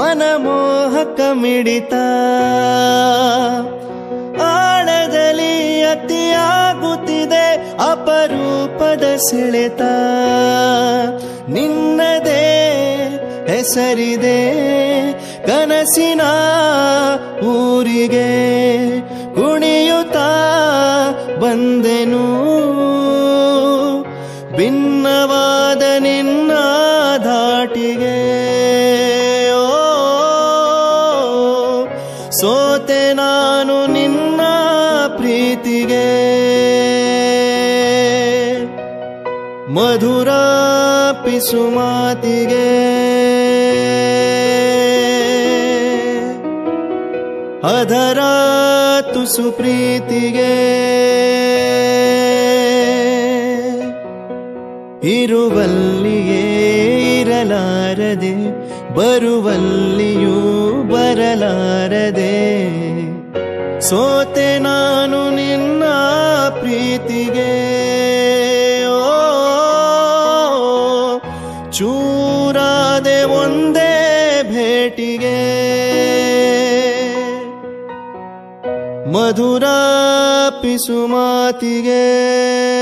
ಮನಮೋಹಕ ಮಿಡಿತ ಆಳದಲ್ಲಿ ಅತಿಯಾಗುತ್ತಿದೆ ಅಪರೂಪದ ಸೆಳೆತ ನಿನ್ನದೇ ಹೆಸರಿದೆ ಕನಸಿನ ಊರಿಗೆ ಕುಣಿಯುತ್ತಾ ಬಂದೆನು ಭಿನ್ನವಾದ ನಿನ್ನ ಧಾಟಿಗೆ ಓ, ಸೋತೆ ನಾನು ನಿನ್ನ ಪ್ರೀತಿಗೆ ಮಧುರ ಪಿಸು ಮಾತಿಗೆ ಅದರ ತುಸು ಪ್ರೀತಿಗೆ ಇರುವಲ್ಲಿಯೇ ಇರಲಾರದೆ ಬರುವಲ್ಲಿಯೂ ಬರಲಾರದೆ ಸೋತೆ ನಾನು ನಿನ್ನ ಪ್ರೀತಿಗೆ ಓ ಚೂರಾದೆ ಒಂದೇ ಭೇಟಿಗೆ ಮಧುರ ಪಿಸು ಮಾತಿಗೆ